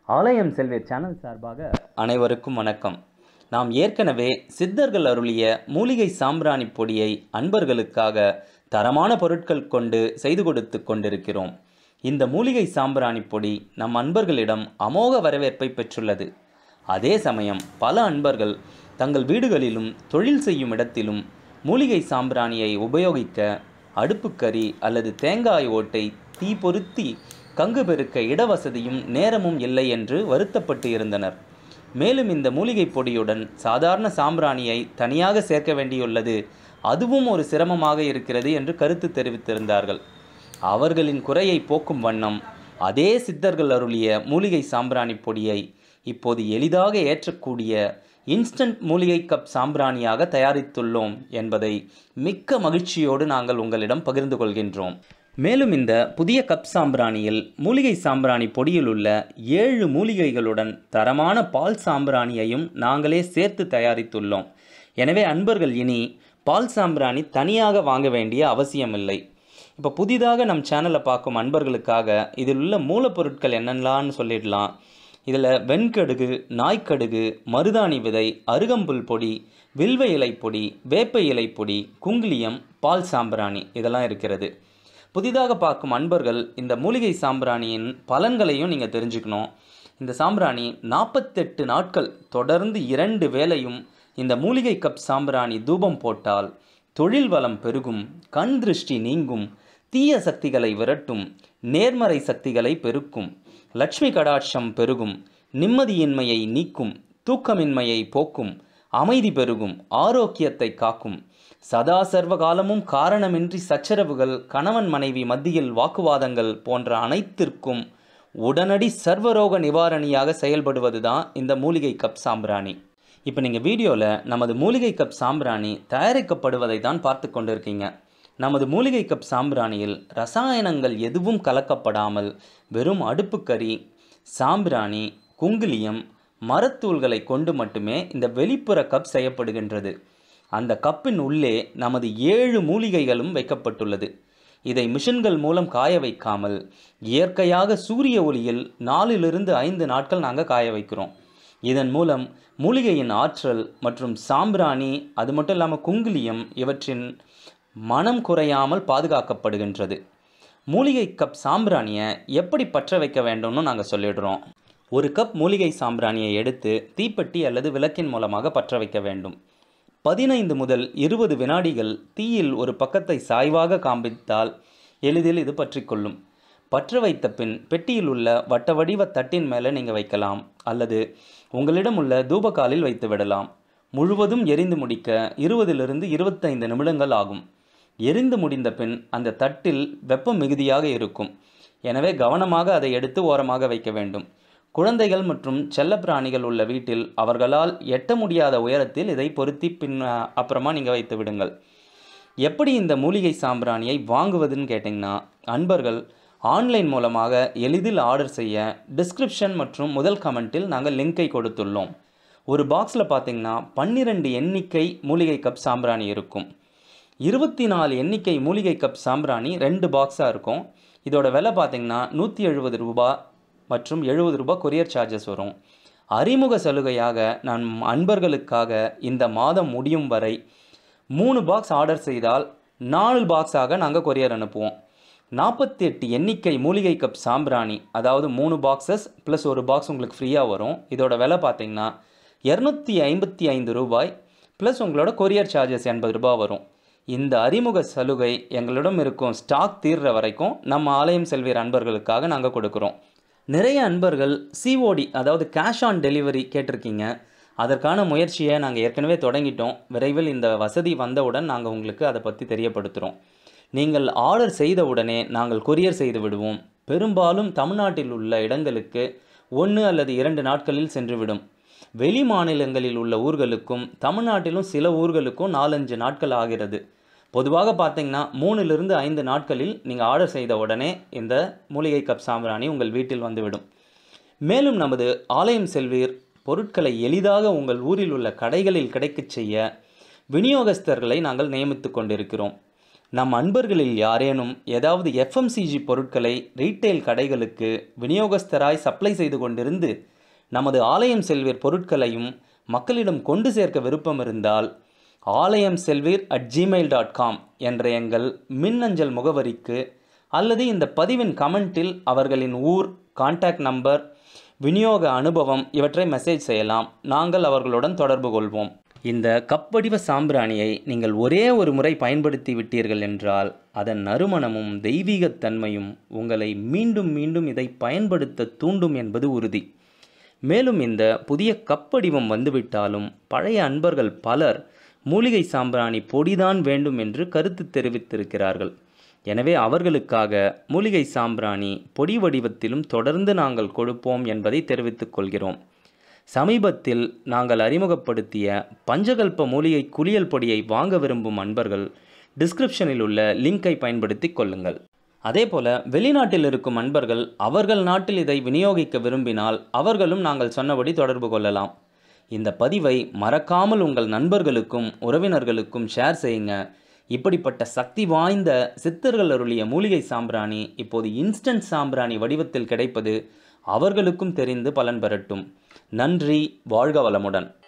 ஆலயம் செல்வீர் சேனல் சார்பாக அனைவருக்கும் வணக்கம் நாம் ஏற்கனவே சித்தர்கள் அருளிய மூலிகை சாம்பிராணி பொடியை அன்பர்களுக்காக தரமான பொருட்கள் கொண்டு செய்து கொடுத்து கொண்டிருக்கிறோம் இந்த மூலிகை சாம்பிராணி பொடி நம் அன்பர்களிடம் அமோக வரவேற்பை பெற்றுள்ளது அதே சமயம் பல அன்பர்கள் தங்கள் வீடுகளிலும் தொழில் செய்யும் இடத்திலும் மூலிகை சாம்பிராணியை உபயோகிக்க அடுப்புக்கறி அல்லது தேங்காய் ஓட்டை தீ பொருத்தி கங்கு பெருக்க இடவசதியும் நேரமும் இல்லை என்று வருத்தப்பட்டு இருந்தனர் மேலும் இந்த மூலிகை பொடியுடன் சாதாரண சாம்பிராணியை தனியாக சேர்க்க வேண்டியுள்ளது அதுவும் ஒரு சிரமமாக இருக்கிறது என்று கருத்து தெரிவித்திருந்தார்கள் அவர்களின் குறையை போக்கும் வண்ணம் அதே சித்தர்கள் அருளிய மூலிகை சாம்பிராணி பொடியை இப்போது எளிதாக ஏற்றக்கூடிய இன்ஸ்டன்ட் மூலிகை கப் சாம்பிராணியாக தயாரித்துள்ளோம் என்பதை மிக்க மகிழ்ச்சியோடு நாங்கள் உங்களிடம் பகிர்ந்து கொள்கின்றோம் மேலும் இந்த புதிய கப் சாம்பிராணியில் மூலிகை சாம்பிராணி பொடியில் உள்ள ஏழு மூலிகைகளுடன் தரமான பால் சாம்பிராணியையும் நாங்களே சேர்த்து தயாரித்துள்ளோம் எனவே அன்பர்கள் இனி பால் சாம்பிராணி தனியாக வாங்க வேண்டிய அவசியமில்லை இப்போ புதிதாக நம் சேனலை பார்க்கும் அன்பர்களுக்காக இதில் உள்ள மூலப்பொருட்கள் என்னென்னலான்னு சொல்லிடலாம் இதில் வெண்கடுகு நாய்க்கடுகு மருதாணி விதை அருகம்புல் பொடி வில்வ இலை பொடி வேப்ப இலை பொடி குங்குலியம் பால் சாம்பிராணி இதெல்லாம் இருக்கிறது புதிதாக பார்க்கும் அன்பர்கள் இந்த மூலிகை சாம்பிராணியின் பலன்களையும் நீங்கள் தெரிஞ்சுக்கணும் இந்த சாம்பிராணி நாற்பத்தெட்டு நாட்கள் தொடர்ந்து இரண்டு வேளையும் இந்த மூலிகை கப் சாம்பிராணி தூபம் போட்டால் தொழில் வளம் பெருகும் கண் திருஷ்டி நீங்கும் தீய சக்திகளை விரட்டும் நேர்மறை சக்திகளை பெருக்கும் லட்சுமி கடாட்சம் பெருகும் நிம்மதியின்மையை நீக்கும் தூக்கமின்மையை போக்கும் அமைதி பெருகும் ஆரோக்கியத்தை காக்கும் சதா சர்வ காலமும் காரணமின்றி சச்சரவுகள் கணவன் மனைவி மத்தியில் வாக்குவாதங்கள் போன்ற அனைத்திற்கும் உடனடி சர்வரோக நிவாரணியாக செயல்படுவது தான் இந்த மூலிகை கப் சாம்பிராணி இப்போ நீங்கள் வீடியோவில் நமது மூலிகை கப் சாம்பிராணி தயாரிக்கப்படுவதை தான் பார்த்து கொண்டிருக்கீங்க நமது மூலிகை கப் சாம்பிராணியில் ரசாயனங்கள் எதுவும் கலக்கப்படாமல் வெறும் அடுப்புக்கறி சாம்பிராணி குங்குலியம் மரத்தூள்களை கொண்டு மட்டுமே இந்த வெளிப்புற கப் செய்யப்படுகின்றது அந்த கப்பின் உள்ளே நமது ஏழு மூலிகைகளும் வைக்கப்பட்டுள்ளது இதை மிஷின்கள் மூலம் காய வைக்காமல் இயற்கையாக சூரிய ஒளியில் நாலிலிருந்து ஐந்து நாட்கள் நாங்கள் காய வைக்கிறோம் இதன் மூலம் மூலிகையின் ஆற்றல் மற்றும் சாம்பிராணி அது மட்டும் இல்லாமல் குங்குலியம் இவற்றின் மனம் குறையாமல் பாதுகாக்கப்படுகின்றது மூலிகை கப் சாம்பிராணியை எப்படி பற்ற வைக்க வேண்டும்னு நாங்கள் சொல்லிடுறோம் ஒரு கப் மூலிகை சாம்பிராணியை எடுத்து தீப்பெட்டி அல்லது விளக்கின் மூலமாக பற்ற வைக்க வேண்டும் பதினைந்து முதல் இருபது வினாடிகள் தீயில் ஒரு பக்கத்தை சாய்வாக காண்பித்தால் எளிதில் இது பற்றிக்கொள்ளும் பற்ற வைத்த பின் பெட்டியில் உள்ள வட்ட வடிவ தட்டின் மேலே நீங்கள் வைக்கலாம் அல்லது உங்களிடம் உள்ள தூபக்காலில் வைத்து விடலாம் முழுவதும் எரிந்து முடிக்க இருபதிலிருந்து இருபத்தைந்து நிமிடங்கள் ஆகும் எரிந்து முடிந்த பின் அந்த தட்டில் வெப்பம் மிகுதியாக இருக்கும் எனவே கவனமாக அதை எடுத்து ஓரமாக வைக்க வேண்டும் குழந்தைகள் மற்றும் செல்லப்பிராணிகள் உள்ள வீட்டில் அவர்களால் எட்ட முடியாத உயரத்தில் இதை பொருத்தி பின் அப்புறமா நீங்கள் வைத்து விடுங்கள் எப்படி இந்த மூலிகை சாம்பிராணியை வாங்குவதுன்னு கேட்டிங்கன்னா அன்பர்கள் ஆன்லைன் மூலமாக எளிதில் ஆர்டர் செய்ய டிஸ்கிரிப்ஷன் மற்றும் முதல் கமெண்ட்டில் நாங்கள் லிங்கை கொடுத்துள்ளோம் ஒரு பாக்ஸில் பார்த்தீங்கன்னா பன்னிரெண்டு எண்ணிக்கை மூலிகை கப் சாம்பிராணி இருக்கும் இருபத்தி நாலு எண்ணிக்கை மூலிகை கப் சாம்பிராணி ரெண்டு பாக்ஸாக இருக்கும் இதோட விலை பார்த்தீங்கன்னா நூற்றி எழுபது ரூபா மற்றும் எழுபது ரூபாய் கொரியர் சார்ஜஸ் வரும் அறிமுக சலுகையாக நான் அன்பர்களுக்காக இந்த மாதம் முடியும் வரை மூணு பாக்ஸ் ஆர்டர் செய்தால் நாலு பாக்ஸாக நாங்கள் கொரியர் அனுப்புவோம் நாற்பத்தி எட்டு எண்ணிக்கை மூலிகை கப் சாம்பிராணி அதாவது மூணு பாக்ஸஸ் ப்ளஸ் ஒரு பாக்ஸ் உங்களுக்கு ஃப்ரீயாக வரும் இதோட விலை பார்த்தீங்கன்னா இரநூத்தி ஐம்பத்தி ஐந்து ரூபாய் ப்ளஸ் உங்களோட கொரியர் சார்ஜஸ் எண்பது ரூபாய் வரும் இந்த அறிமுக சலுகை எங்களிடம் இருக்கும் ஸ்டாக் தீர்ற வரைக்கும் நம்ம ஆலயம் செல்வீர் அன்பர்களுக்காக நாங்கள் கொடுக்குறோம் நிறைய அன்பர்கள் சிஓடி அதாவது கேஷ் ஆன் டெலிவரி கேட்டிருக்கீங்க அதற்கான முயற்சியை நாங்கள் ஏற்கனவே தொடங்கிட்டோம் விரைவில் இந்த வசதி வந்தவுடன் நாங்கள் உங்களுக்கு அதை பற்றி தெரியப்படுத்துகிறோம் நீங்கள் ஆர்டர் செய்த உடனே நாங்கள் கொரியர் செய்து விடுவோம் பெரும்பாலும் தமிழ்நாட்டில் உள்ள இடங்களுக்கு ஒன்று அல்லது இரண்டு நாட்களில் சென்றுவிடும் வெளி மாநிலங்களில் உள்ள ஊர்களுக்கும் தமிழ்நாட்டிலும் சில ஊர்களுக்கும் நாலஞ்சு நாட்கள் ஆகிறது பொதுவாக பார்த்தீங்கன்னா மூணிலிருந்து ஐந்து நாட்களில் நீங்கள் ஆர்டர் செய்த உடனே இந்த மூலிகை கப் சாம்பிராணி உங்கள் வீட்டில் வந்துவிடும் மேலும் நமது ஆலயம் செல்வீர் பொருட்களை எளிதாக உங்கள் ஊரில் உள்ள கடைகளில் கிடைக்கச் செய்ய விநியோகஸ்தர்களை நாங்கள் நியமித்து கொண்டிருக்கிறோம் நம் அன்பர்களில் யாரேனும் ஏதாவது எஃப்எம்சிஜி பொருட்களை ரீட்டைல் கடைகளுக்கு விநியோகஸ்தராய் சப்ளை செய்து கொண்டிருந்து நமது ஆலயம் செல்வீர் பொருட்களையும் மக்களிடம் கொண்டு சேர்க்க விருப்பம் இருந்தால் ஆலயம் செல்வீர் அட் ஜிமெயில் டாட் காம் என்ற எங்கள் மின்னஞ்சல் முகவரிக்கு அல்லது இந்த பதிவின் கமெண்டில் அவர்களின் ஊர் கான்டாக்ட் நம்பர் விநியோக அனுபவம் இவற்றை மெசேஜ் செய்யலாம் நாங்கள் அவர்களுடன் தொடர்பு கொள்வோம் இந்த கப் வடிவ சாம்பிராணியை நீங்கள் ஒரே ஒரு முறை பயன்படுத்தி விட்டீர்கள் என்றால் அதன் நறுமணமும் தெய்வீகத்தன்மையும் உங்களை மீண்டும் மீண்டும் இதை பயன்படுத்த தூண்டும் என்பது உறுதி மேலும் இந்த புதிய கப் வடிவம் வந்துவிட்டாலும் பழைய அன்பர்கள் பலர் மூலிகை சாம்பிராணி பொடிதான் வேண்டும் என்று கருத்து தெரிவித்திருக்கிறார்கள் எனவே அவர்களுக்காக மூலிகை சாம்பிராணி பொடி வடிவத்திலும் தொடர்ந்து நாங்கள் கொடுப்போம் என்பதை தெரிவித்துக் கொள்கிறோம் சமீபத்தில் நாங்கள் அறிமுகப்படுத்திய பஞ்சகல்ப மூலிகை குளியல் பொடியை வாங்க விரும்பும் அன்பர்கள் டிஸ்கிரிப்ஷனில் உள்ள லிங்கை பயன்படுத்தி கொள்ளுங்கள் அதேபோல வெளிநாட்டில் இருக்கும் அன்பர்கள் அவர்கள் நாட்டில் இதை விநியோகிக்க விரும்பினால் அவர்களும் நாங்கள் சொன்னபடி தொடர்பு கொள்ளலாம் இந்த பதிவை மறக்காமல் உங்கள் நண்பர்களுக்கும் உறவினர்களுக்கும் ஷேர் செய்யுங்க இப்படிப்பட்ட சக்தி வாய்ந்த சித்தர்கள் அருளிய மூலிகை சாம்பிராணி இப்போது இன்ஸ்டன்ட் சாம்பிராணி வடிவத்தில் கிடைப்பது அவர்களுக்கும் தெரிந்து பலன் பெறட்டும் நன்றி வாழ்க வளமுடன்